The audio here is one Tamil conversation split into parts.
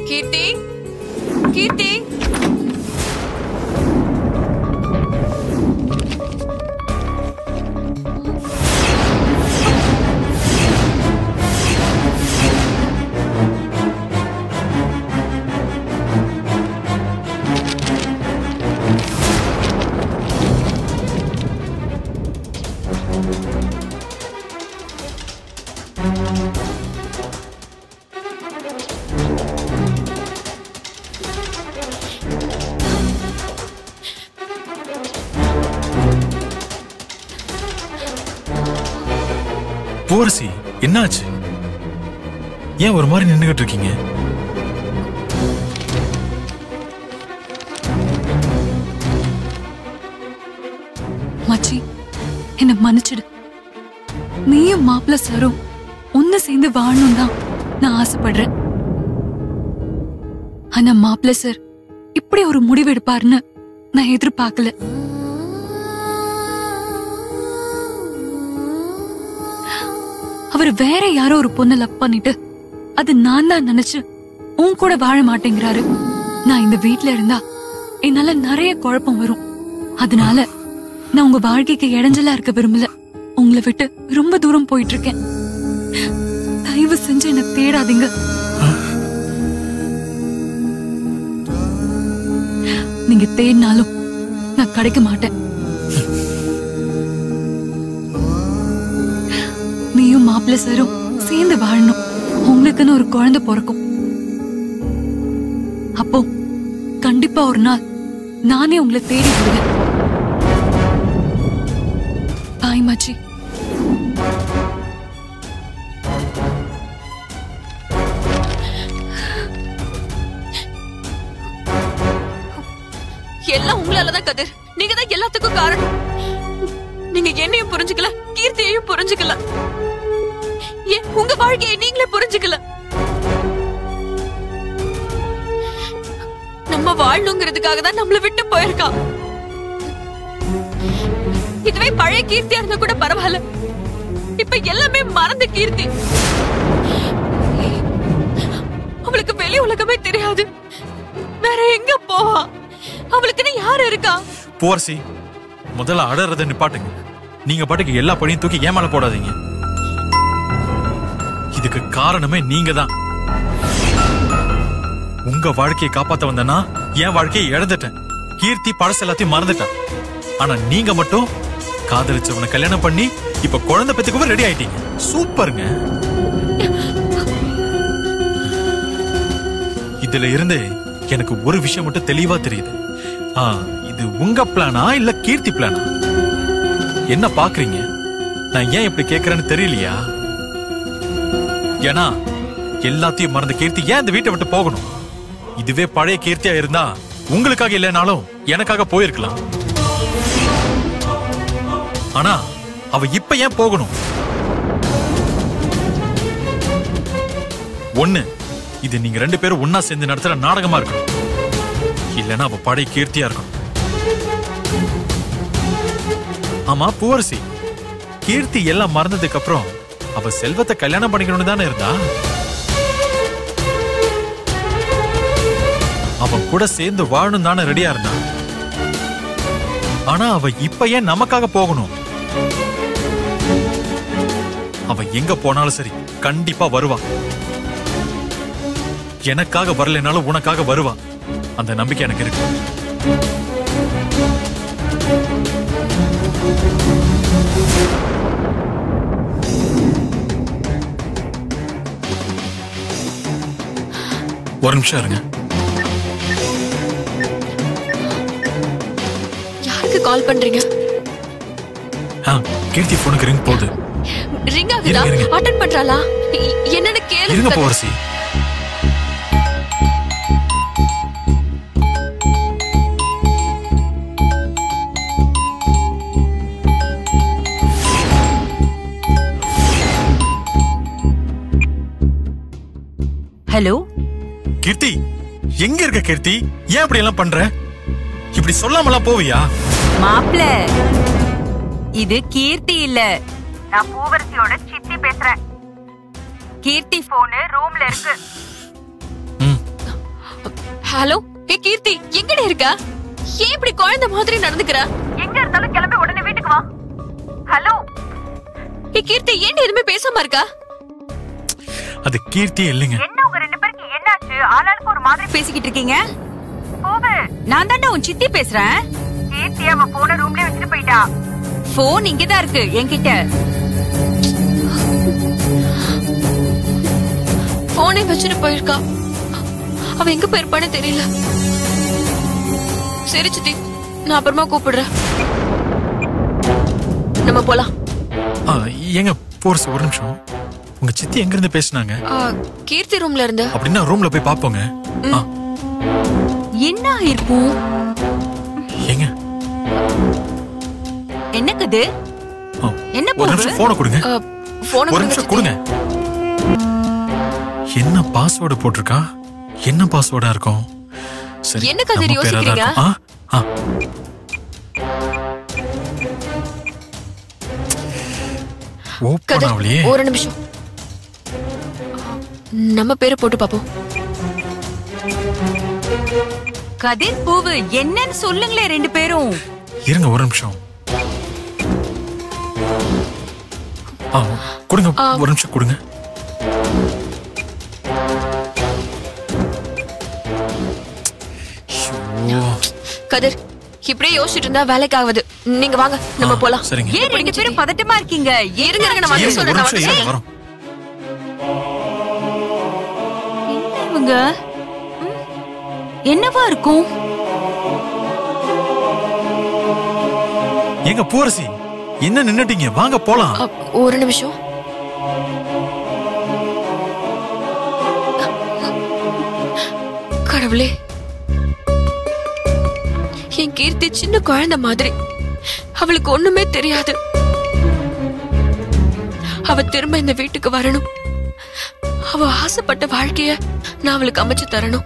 கீர்த்தி கீர்த்தி பூவரசி என்னாச்சு ஏன் ஒரு மாதிரி நின்னுகிட்டு இருக்கீங்க மச்சி என்ன மன்னிச்சிடு நீயும் மாப்பிள்ள சாரும் ஒன்னு சேர்ந்து வாழணும் தான் நான் ஆசைப்படுறேன் ஆனா மாப்பிள்ள சார் இப்படி ஒரு முடிவு எடுப்பாருன்னு நான் எதிர்பார்க்கல அவர் வேற யாரோ ஒரு பொண்ணை லவ் பண்ணிட்டு அது நான் தான் நினைச்சு உன் கூட வாழ மாட்டேங்கிறாரு நான் இந்த வீட்ல இருந்தா என்னால நிறைய குழப்பம் வரும் அதனால நான் உங்க வாழ்க்கைக்கு இடைஞ்சலா இருக்க விரும்பல உங்களை விட்டு ரொம்ப தூரம் போயிட்டு இருக்கேன் தயவு செஞ்சு என்ன தேடாதீங்க நீங்க தேடினாலும் நான் கிடைக்க மாட்டேன் நீயும் மாப்பிள்ள சாரும் சேர்ந்து வாழணும் உங்களுக்குன்னு ஒரு குழந்தை பிறக்கும் அப்போ கண்டிப்பா ஒரு நாள் நானே உங்களை தேடி விடுவேன் பாய் மச்சி எல்லாம் உங்களாலதான் கதிர் நீங்க தான் எல்லாத்துக்கும் காரணம் நீங்க என்னையும் புரிஞ்சுக்கல கீர்த்தியையும் புரிஞ்சுக்கல ஏன் உங்க வாழ்க்கையை நீங்களே புரிஞ்சுக்கல நம்ம வாழணுங்கிறதுக்காக தான் நம்மள விட்டு போயிருக்கா இதுவே பழைய கீர்த்தியா இருந்தா கூட பரவாயில்ல இப்ப எல்லாமே மறந்த கீர்த்தி அவளுக்கு வெளி உலகமே தெரியாது வேற எங்க போவா அவளுக்குன்னு யாரு இருக்கா பூவரசி முதல்ல அடறத நிப்பாட்டுங்க நீங்க பாட்டுக்கு எல்லா பழியும் தூக்கி ஏமால போடாதீங்க இதுக்கு காரணமே நீங்க தான் உங்க வாழ்க்கையை காப்பாத்த வந்தனா என் வாழ்க்கையை இழந்துட்டேன் கீர்த்தி பழசு எல்லாத்தையும் மறந்துட்டான் ஆனா நீங்க மட்டும் காதலிச்சவனை கல்யாணம் பண்ணி இப்ப குழந்தை பெத்துக்கவும் ரெடி ஆயிட்டீங்க சூப்பருங்க இதுல இருந்து எனக்கு ஒரு விஷயம் மட்டும் தெளிவா தெரியுது ஆ, இது உங்க பிளானா இல்ல கீர்த்தி பிளானா என்ன பாக்குறீங்க நான் ஏன் இப்படி கேக்குறேன்னு தெரியலையா ஏன்னா எல்லாத்தையும் மறந்த கீர்த்தி ஏன் இந்த வீட்டை விட்டு போகணும் இதுவே பழைய கீர்த்தியா இருந்தா உங்களுக்காக இல்லைனாலும் எனக்காக போயிருக்கலாம் ஆனா அவ இப்ப ஏன் போகணும் ஒண்ணு இது நீங்க ரெண்டு பேரும் ஒன்னா சேர்ந்து நடத்துற நாடகமா இருக்கணும் இல்லைன்னா அவ படை கீர்த்தியா இருக்கணும் ஆமா பூவரசி கீர்த்தி எல்லாம் மறந்ததுக்கு அப்புறம் அவ செல்வத்தை கல்யாணம் பண்ணிக்கணும்னு தானே இருந்தா அவன் கூட சேர்ந்து வாழணும் தானே ரெடியா இருந்தா ஆனா அவ இப்ப ஏன் நமக்காக போகணும் அவ எங்க போனாலும் சரி கண்டிப்பா வருவா எனக்காக வரலைனாலும் உனக்காக வருவா அந்த நம்பிக்கை எனக்கு இருக்கு ஒரு நிமிஷம் இருங்க யாருக்கு கால் பண்றீங்க ஆ, கீர்த்தி போனுக்கு ரிங் போகுது ரிங் ஆகுதா இருங்க, இருங்க. அட்டன் பண்றாளா இ- என்னன்னு கேளு இருங்க கதிர். போவரசி ஹலோ கீர்த்தி எங்க இருக்க கீர்த்தி ஏன் இப்படி எல்லாம் பண்ற இப்படி சொல்லாமலாம் போவியா மாப்ள இது கீர்த்தி இல்ல நான் பூவரசியோட சித்தி பேசுறேன் கீர்த்தி போனு ரூம்ல இருக்கு ம் ஹலோ ஏ கீர்த்தி எங்கடி இருக்க ஏன் இப்படி குழந்தை மாதிரி நடந்துக்கிற எங்க இருந்தாலும் கிளம்பி உடனே வீட்டுக்கு வா ஹலோ ஏ கீர்த்தி ஏன் எதுவுமே பேசாம இருக்கா அது கீர்த்தி இல்லைங்க என்ன உங்க ரெண்டு பேருக்கு என்னாச்சு ஆளாளுக்கு ஒரு மாதிரி பேசிக்கிட்டு இருக்கீங்க போவு நான் தாண்டா உன் சித்தி பேசுறேன் கீர்த்தி அவ போன ரூம்லயே வச்சுட்டு போயிட்டா போன் இங்கதான் இருக்கு என்கிட்ட போனே வச்சுட்டு போயிருக்கா அவ எங்க போயிருப்பான்னு தெரியல சரி சித்தி நான் அப்புறமா கூப்பிடுறேன் நம்ம போலாம் ஆ, ஏங்க போர்ஸ் ஒரு நிமிஷம் உங்க சித்தி எங்க இருந்து பேசுனாங்க ஆ, கீர்த்தி ரூம்ல இருந்து அப்படின்னா ரூம்ல போய் பாப்போங்க ஆ, என்ன இருக்கும் ஏங்க என்ன கது ஆ, என்ன ஒரு போகு? நிமிஷம் போனை கொடுங்க ஆ, போனை ஒரு கொடுங்க நிமிஷம் சித்தி. கொடுங்க என்ன பாஸ்வேர்டு போட்டிருக்கா என்ன பாஸ்வேர்டா இருக்கும் சரி என்ன கதிர் நம்ம பேரா தான் யோசிக்கிறீங்க? இருக்கும். ஆ, ஆ. ஓப்பன் கதிர் ஆகலையே ஒரு நிமிஷம் நம்ம பேரை போட்டு பாப்போம் கதிர் பூவு என்னன்னு சொல்லுங்களே ரெண்டு பேரும் இருங்க ஒரு நிமிஷம் ஆ கொடுங்க ஆ. ஒரு நிமிஷம் கொடுங்க ஐயோ. கதிர் இப்படியே யோசிச்சுட்டு இருந்தா வேலைக்கு ஆகுது நீங்க வாங்க நம்ம ஆ, போலாம் சரிங்க. ஏன் ரெண்டு பேரும் பதட்டமா இருக்கீங்க இருங்க இருங்க நான் வந்து இருங்க, ஒரு சொல்றேன் நான் நிமிஷம் வந்து இருங்க, வரோம் என்ன இவங்க ம்? என்னவா இருக்கும் ஏங்க பூரசி என்ன நின்னுட்டீங்க வாங்க போலாம் அ, ஒரு நிமிஷம் கடவுளே என் கீர்த்தி சின்ன குழந்தை மாதிரி அவளுக்கு ஒண்ணுமே தெரியாது அவ திரும்ப இந்த வீட்டுக்கு வரணும் அவ ஆசைப்பட்ட வாழ்க்கைய நான் அவளுக்கு அமைச்சு தரணும்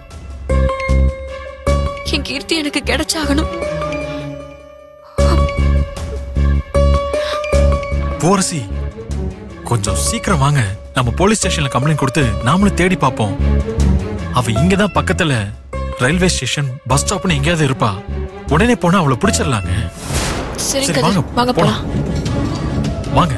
என் கீர்த்தி எனக்கு கிடைச்சாகணும் பூரசி கொஞ்சம் சீக்கிரம் வாங்க நம்ம போலீஸ் ஸ்டேஷன்ல கம்ப்ளைண்ட் கொடுத்து நாமளும் தேடி பார்ப்போம் அவ இங்கதான் பக்கத்துல ரயில்வே ஸ்டேஷன் பஸ் ஸ்டாப்னு எங்கேயாவது இருப்பா உடனே போனா அவளை பிடிச்சிடலாங்க சரி சரி, கதிர், வாங்க, வாங்க போலாம் வாங்க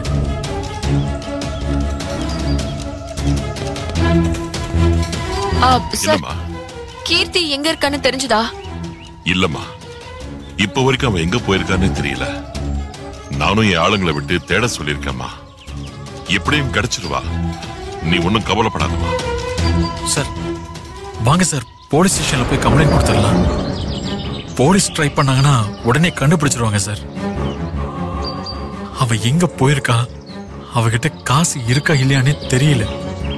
ஆ, சார் இல்லம்மா கீர்த்தி எங்க இருக்கான்னு தெரிஞ்சுதா இல்லம்மா இப்ப வரைக்கும் அவன் எங்க போயிருக்கான்னு தெரியல நானும் என் ஆளுங்களை விட்டு தேட சொல்லியிருக்கேம்மா எப்படியும் கிடைச்சிருவா நீ ஒன்னும் கவலைப்படாதம்மா சார் வாங்க சார் போலீஸ் ஸ்டேஷன்ல போய் கம்ப்ளைண்ட் கொடுத்துடலாம் போலீஸ் ட்ரை பண்ணாங்கன்னா உடனே கண்டுபிடிச்சிருவாங்க சார் அவ எங்க போயிருக்கா அவகிட்ட காசு இருக்கா இல்லையானே தெரியல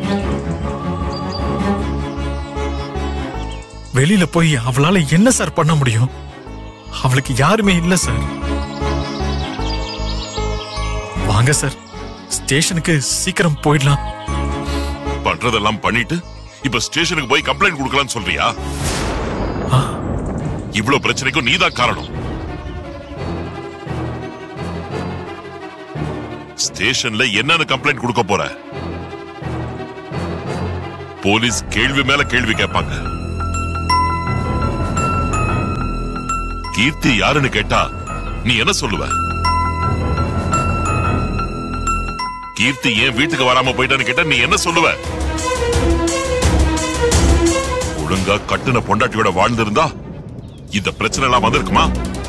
வெளியில போய் அவளால என்ன சார் பண்ண முடியும் அவளுக்கு யாருமே இல்ல சார் வாங்க சார் ஸ்டேஷனுக்கு சீக்கிரம் போயிடலாம் பண்றதெல்லாம் பண்ணிட்டு இப்ப ஸ்டேஷனுக்கு போய் கம்ப்ளைண்ட் கொடுக்கலாம்னு சொல்றியா ஆ, இவ்வளவு பிரச்சனைக்கும் நீதான் காரணம் ஸ்டேஷன்ல என்னன்னு கம்ப்ளைண்ட் கொடுக்க போற போலீஸ் கேள்வி மேல கேள்வி கேட்பாங்க கீர்த்தி யாருன்னு கேட்டா நீ என்ன சொல்லுவ கீர்த்தி ஏன் வீட்டுக்கு வராம போயிட்டான்னு கேட்டா நீ என்ன சொல்லுவ ஒழுங்கா கட்டுன பொண்டாட்டியோட வாழ்ந்திருந்தா இந்த பிரச்சனை எல்லாம் வந்திருக்குமா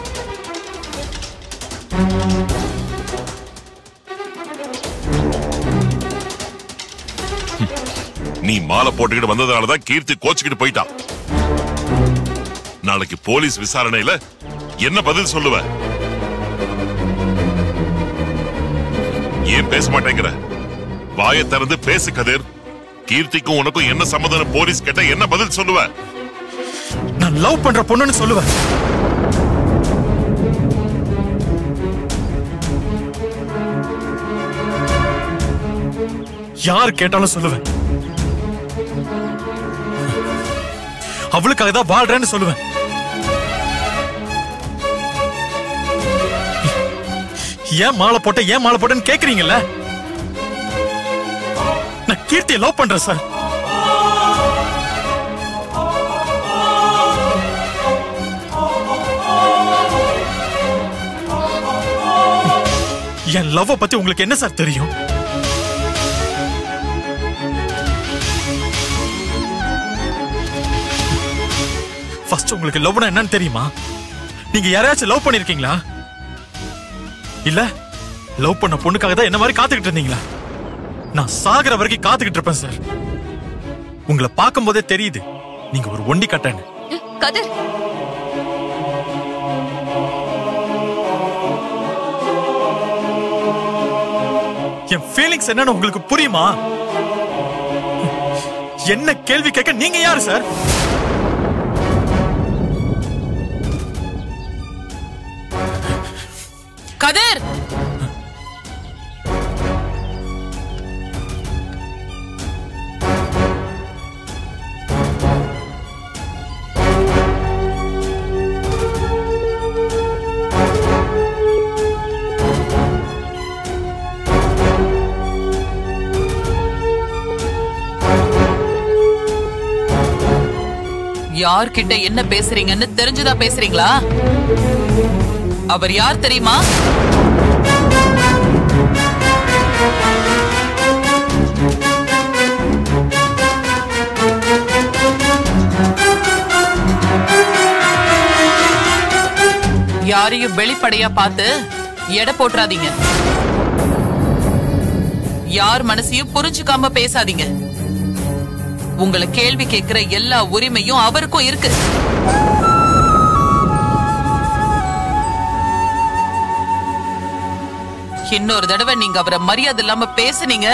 நீ மாலை போட்டுக்கிட்டு வந்ததுனாலதான் கீர்த்தி கோச்சுக்கிட்டு போயிட்டான் நாளைக்கு போலீஸ் விசாரணையில என்ன பதில் சொல்லுவ ஏன் பேச மாட்டேங்கிற வாயை திறந்து பேசு கதிர் கீர்த்திக்கும் உனக்கும் என்ன சம்மதம் போலீஸ் கேட்டா என்ன பதில் சொல்லுவ நான் லவ் பண்ற பொண்ணுன்னு சொல்லுவேன் யார் கேட்டாலும் சொல்லுவேன் அவளுக்காக தான் வாழ்றேன்னு சொல்லுவேன் ஏன் மாலை போட்ட ஏன் மாலை போட்டேன்னு கேக்குறீங்கல்ல நான் கீர்த்தியை லவ் பண்றேன் சார் என் லவ் பத்தி உங்களுக்கு என்ன சார் தெரியும் ஃபர்ஸ்ட் உங்களுக்கு லவ்னா என்னன்னு தெரியுமா நீங்க யாரையாச்சும் லவ் பண்ணிருக்கீங்களா இல்ல லவ் பண்ண பொண்ணுக்காக தான் என்ன மாதிரி காத்துக்கிட்டு இருந்தீங்களா நான் சாகுற வரைக்கும் காத்துக்கிட்டு இருப்பேன் சார் உங்களை பார்க்கும் போதே தெரியுது நீங்க ஒரு ஒண்டி கட்டன்னு கதிர் என் ஃபீலிங்ஸ் என்னன்னு உங்களுக்கு புரியுமா என்ன கேள்வி கேட்க நீங்க யாரு சார் கதிர் யார்கிட்ட என்ன பேசுறீங்கன்னு தெரிஞ்சுதா பேசுறீங்களா அவர் யார் தெரியுமா யாரையும் வெளிப்படையா பார்த்து எடை போட்டுறாதீங்க யார் மனசையும் புரிஞ்சுக்காம பேசாதீங்க உங்களை கேள்வி கேட்கிற எல்லா உரிமையும் அவருக்கும் இருக்கு இன்னொரு தடவை நீங்க அவரை மரியாதை இல்லாம பேசுனீங்க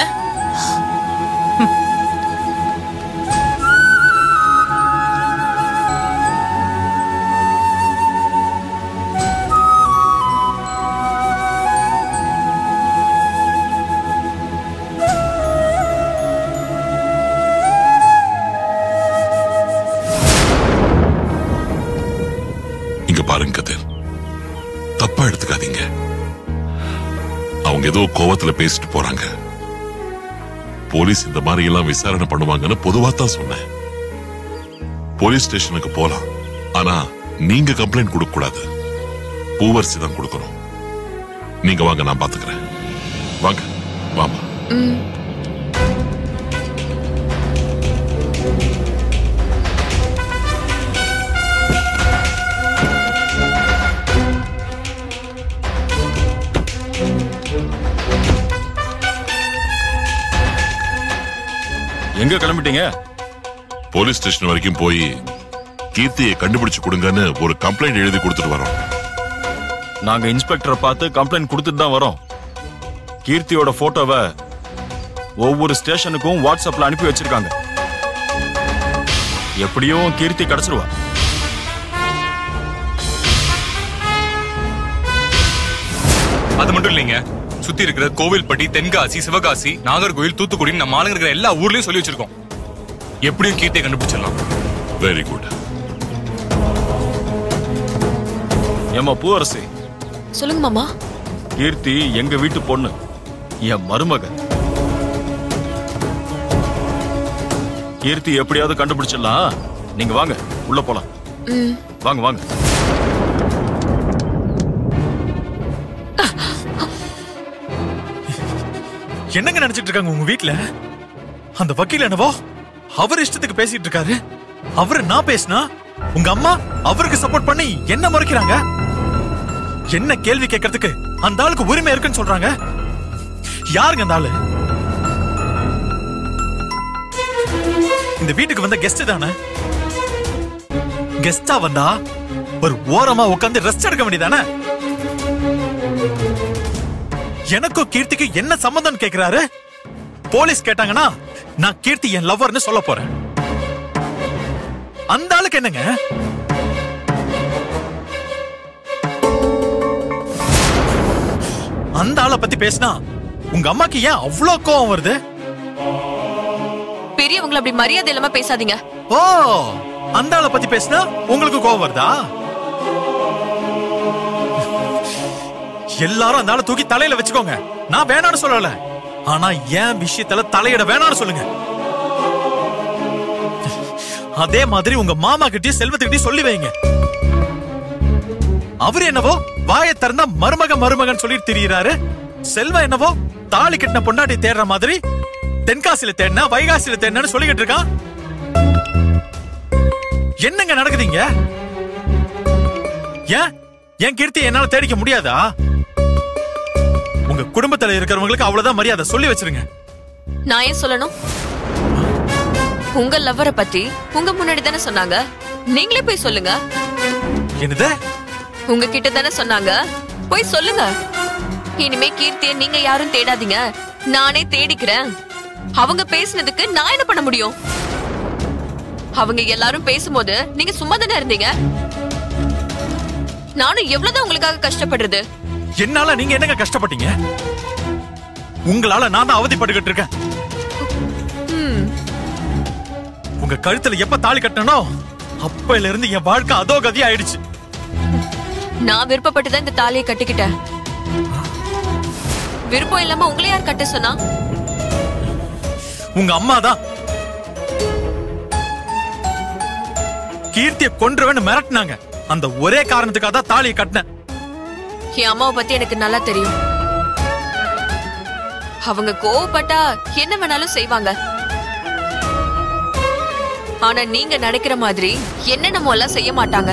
இங்க பாருங்க கதிர் தப்பா எடுத்துக்காதீங்க அவங்க ஏதோ கோவத்துல பேசிட்டு போறாங்க போலீஸ் இந்த மாதிரி எல்லாம் விசாரணை பண்ணுவாங்கன்னு பொதுவா தான் சொன்னேன் போலீஸ் ஸ்டேஷனுக்கு போலாம் ஆனா நீங்க கம்ப்ளைண்ட் கொடுக்க கூடாது பூவரசி தான் கொடுக்கணும் நீங்க வாங்க நான் பாத்துக்கிறேன் வாங்க வாமா எங்க கிளம்பிட்டீங்க போலீஸ் ஸ்டேஷன் வரைக்கும் போய் கீர்த்தியை கண்டுபிடிச்சு கொடுங்கன்னு ஒரு கம்ப்ளைண்ட் எழுதி கொடுத்துட்டு வரோம் நாங்க இன்ஸ்பெக்டரை பார்த்து கம்ப்ளைண்ட் கொடுத்துட்டு தான் வரோம் கீர்த்தியோட போட்டோவை ஒவ்வொரு ஸ்டேஷனுக்கும் வாட்ஸ்அப்ல அனுப்பி வச்சிருக்காங்க எப்படியும் கீர்த்தி கிடைச்சிருவா அது மட்டும் இல்லைங்க சுத்தி இருக்கிற கோவில்பட்டி தென்காசி சிவகாசி நாகர்கோவில் தூத்துக்குடி நம்ம ஆளுங்க இருக்கிற எல்லா ஊர்லயும் சொல்லி வச்சிருக்கோம் எப்படியும் கீர்த்தியை கண்டுபிடிச்சிடலாம் வெரி குட் ஏமா பூவரசி சொல்லுங்க மாமா கீர்த்தி எங்க வீட்டு பொண்ணு என் மருமக கீர்த்தி எப்படியாவது கண்டுபிடிச்சிடலாம் நீங்க வாங்க உள்ள போலாம் ம் வாங்க வாங்க என்னங்க நினைச்சிட்டு இருக்காங்க உங்க வீட்ல அந்த வக்கீல் என்னவோ அவர் இஷ்டத்துக்கு பேசிட்டு இருக்காரு அவரு நான் பேசினா உங்க அம்மா அவருக்கு சப்போர்ட் பண்ணி என்ன மறைக்கிறாங்க என்ன கேள்வி கேட்கறதுக்கு அந்த ஆளுக்கு உரிமை இருக்குன்னு சொல்றாங்க யாருங்க அந்த ஆளு இந்த வீட்டுக்கு வந்த கெஸ்ட் தானே கெஸ்டா வந்தா ஒரு ஓரமா உட்கார்ந்து ரெஸ்ட் எடுக்க வேண்டியதானே எனக்கும் கீர்த்திக்கு என்ன சம்பந்தம் கேக்குறாரு போலீஸ் கேட்டாங்கன்னா நான் கீர்த்தி என் லவ்வர்னு சொல்ல போறேன் அந்த ஆளுக்கு என்னங்க அந்த ஆளை பத்தி பேசினா உங்க அம்மாக்கு ஏன் அவ்வளோ கோவம் வருது பெரியவங்களை அப்படி மரியாதை இல்லாம பேசாதீங்க ஓ அந்த ஆளை பத்தி பேசினா உங்களுக்கு கோவம் வருதா எல்லாரும் அந்த ஆளை தூக்கி தலையில வச்சுக்கோங்க நான் வேணாம்னு சொல்லல ஆனா என் விஷயத்துல தலையிட வேணாம்னு சொல்லுங்க அதே மாதிரி உங்க மாமா கிட்டயும் செல்வத்துக்கிட்டயும் சொல்லி வைங்க அவர் என்னவோ வாயை திறந்தா மருமக மருமகன் சொல்லிட்டு திரியிறாரு செல்வா என்னவோ தாலி கட்டின பொண்டாட்டி தேடுற மாதிரி தென்காசியில தேடினா வைகாசியில தேடினு சொல்லிக்கிட்டு இருக்கான் என்னங்க நடக்குதுங்க ஏன் என் கீர்த்தி என்னால தேடிக்க முடியாதா உங்க குடும்பத்துல இருக்கிறவங்களுக்கு அவ்வளவுதான் மரியாதை சொல்லி வச்சிருங்க நான் ஏன் சொல்லணும் உங்க லவ்வரை பத்தி உங்க முன்னாடி தானே சொன்னாங்க நீங்களே போய் சொல்லுங்க என்னது உங்க கிட்ட தானே சொன்னாங்க போய் சொல்லுங்க இனிமே கீர்த்திய நீங்க யாரும் தேடாதீங்க நானே தேடிக்கிறேன் அவங்க பேசுனதுக்கு நான் என்ன பண்ண முடியும் அவங்க எல்லாரும் பேசும்போது நீங்க சும்மா தானே இருந்தீங்க நானும் எவ்வளவுதான் உங்களுக்காக கஷ்டப்படுறது என்னால நீங்க என்னங்க கஷ்டப்பட்டீங்க உங்களால நான் தான் அவதிப்பட்டுக்கிட்டு இருக்கேன் ம், உங்க கழுத்துல எப்ப தாலி கட்டணோ அப்பையில இருந்து என் வாழ்க்கை அதோ கதி ஆயிடுச்சு நான் விருப்பப்பட்டு தான் இந்த தாலியை கட்டிக்கிட்டேன் விருப்பம் இல்லாம உங்களை யார் கட்ட சொன்னா உங்க அம்மா தான் கீர்த்திய கொன்றுவேன்னு மிரட்டினாங்க அந்த ஒரே காரணத்துக்காக தான் தாலியை கட்டினேன் என் அம்மாவை பத்தி எனக்கு நல்லா தெரியும் அவங்க கோவப்பட்டா என்ன வேணாலும் செய்வாங்க ஆனா நீங்க நினைக்கிற மாதிரி என்னென்னமோ எல்லாம் செய்ய மாட்டாங்க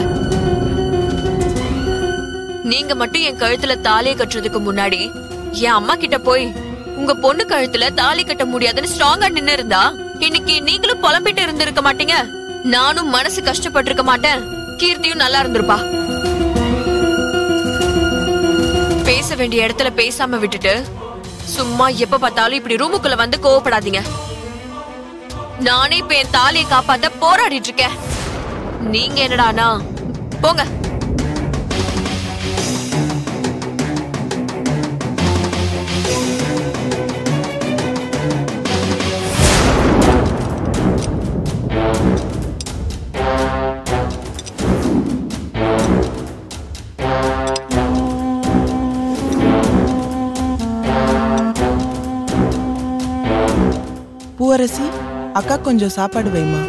நீங்க மட்டும் என் கழுத்துல தாலியை கட்டுறதுக்கு முன்னாடி என் அம்மா கிட்ட போய் உங்க பொண்ணு கழுத்துல தாலி கட்ட முடியாதுன்னு ஸ்ட்ராங்கா நின்னு இருந்தா இன்னைக்கு நீங்களும் புலம்பிட்டு இருந்திருக்க மாட்டீங்க நானும் மனசு கஷ்டப்பட்டிருக்க மாட்டேன் கீர்த்தியும் நல்லா இருந்திருப்பா பேச வேண்டிய இடத்துல பேசாம விட்டுட்டு சும்மா எப்ப பார்த்தாலும் இப்படி ரூமுக்குள்ள வந்து கோவப்படாதீங்க நானே இப்ப என் தாலியை காப்பாத்த போராடிட்டு இருக்கேன் நீங்க என்னடானா போங்க பூவரசி அக்கா கொஞ்சம் சாப்பாடு வைமா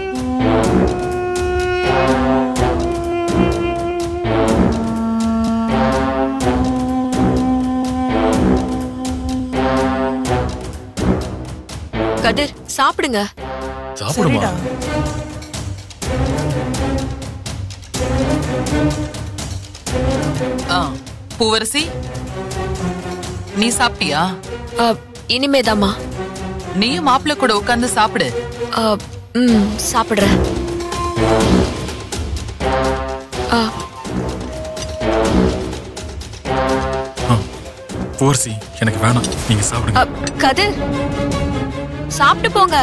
கதிர் சாப்பிடுங்க சாப்பிடுமா சரிடா ஆ, பூவரசி நீ சாப்பிட்டியா அ, இனிமேதாம்மா நீயும் மாப்பிள்ள கூட உட்கார்ந்து சாப்பிடு அ, ம் சாப்பிடுறேன் ஆ, போர்சி எனக்கு வேணாம் நீங்க சாப்பிடுங்க அ, கதிர் சாப்பிட்டு போங்க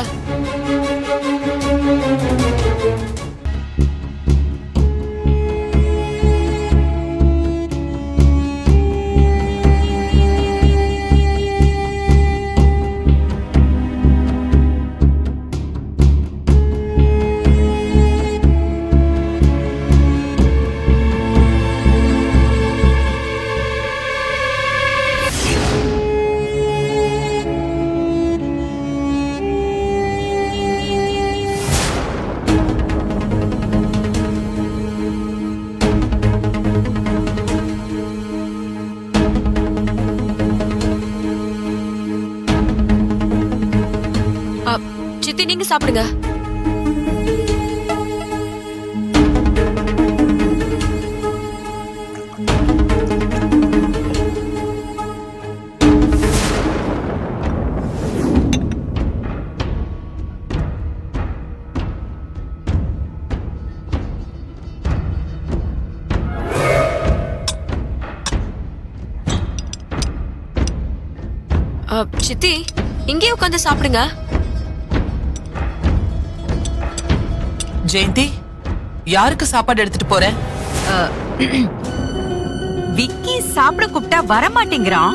அ, சித்தி நீங்க சாப்பிடுங்க அ, சித்தி இங்கே உட்காந்து சாப்பிடுங்க ஜெயந்தி யாருக்கு சாப்பாடு எடுத்துட்டு போற விக்கி சாப்பிட கூப்பிட்டா வர மாட்டேங்கிறான்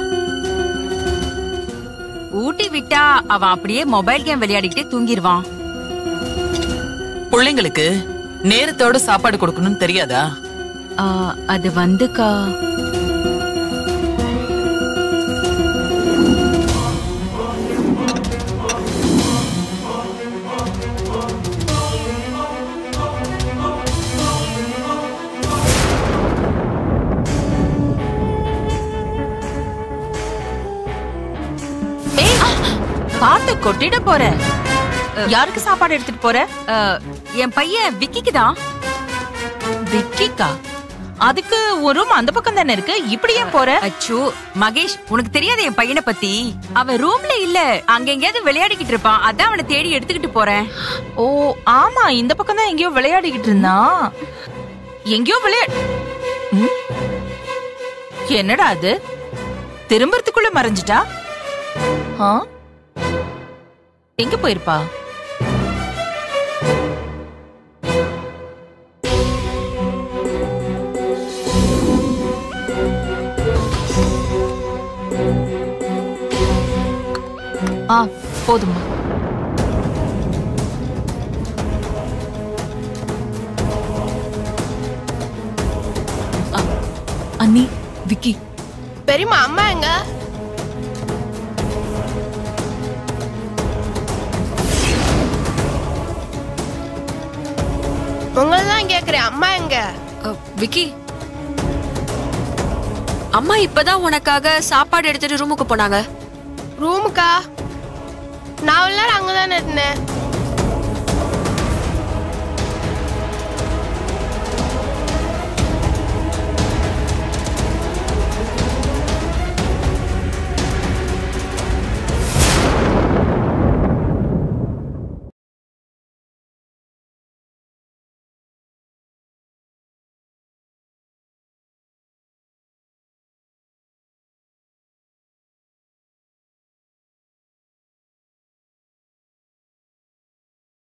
ஊட்டி விட்டா அவன் அப்படியே மொபைல் கேம் விளையாடிக்கிட்டே தூங்கிடுவான் பிள்ளைங்களுக்கு நேரத்தோட சாப்பாடு கொடுக்கணும்னு தெரியாதா ஆ, அது வந்துக்கா பார்த்து கொட்டிட போற யாருக்கு சாப்பாடு எடுத்துட்டு போற அஹ், என் பையன் விக்கிக்கு தான் விக்கிக்கா அதுக்கு ஒரு ரூம் அந்த பக்கம் தானே இருக்கு இப்படி ஏன் போற அச்சோ மகேஷ் உனக்கு தெரியாது என் பையனை பத்தி அவன் ரூம்ல இல்ல அங்க எங்கேயாவது விளையாடிக்கிட்டு இருப்பான் அதான் அவனை தேடி எடுத்துக்கிட்டு போறேன் ஓ ஆமா இந்த பக்கம் தான் எங்கேயோ விளையாடிக்கிட்டு இருந்தான் எங்கேயோ விளையா ம்? என்னடா அது திரும்பறதுக்குள்ள மறைஞ்சிட்டா ஆ? எங்க போயிருப்பா ஆ போதுமா அண்ணி விக்கி பெரியம்மா அம்மா எங்க உங்களை தான் கேக்குறேன் அம்மா எங்க அ, விக்கி அம்மா இப்பதான் உனக்காக சாப்பாடு எடுத்துட்டு ரூமுக்கு போனாங்க ரூமுக்கா நான் இவ்வளவு நேரம் அங்கதானே இருந்தேன்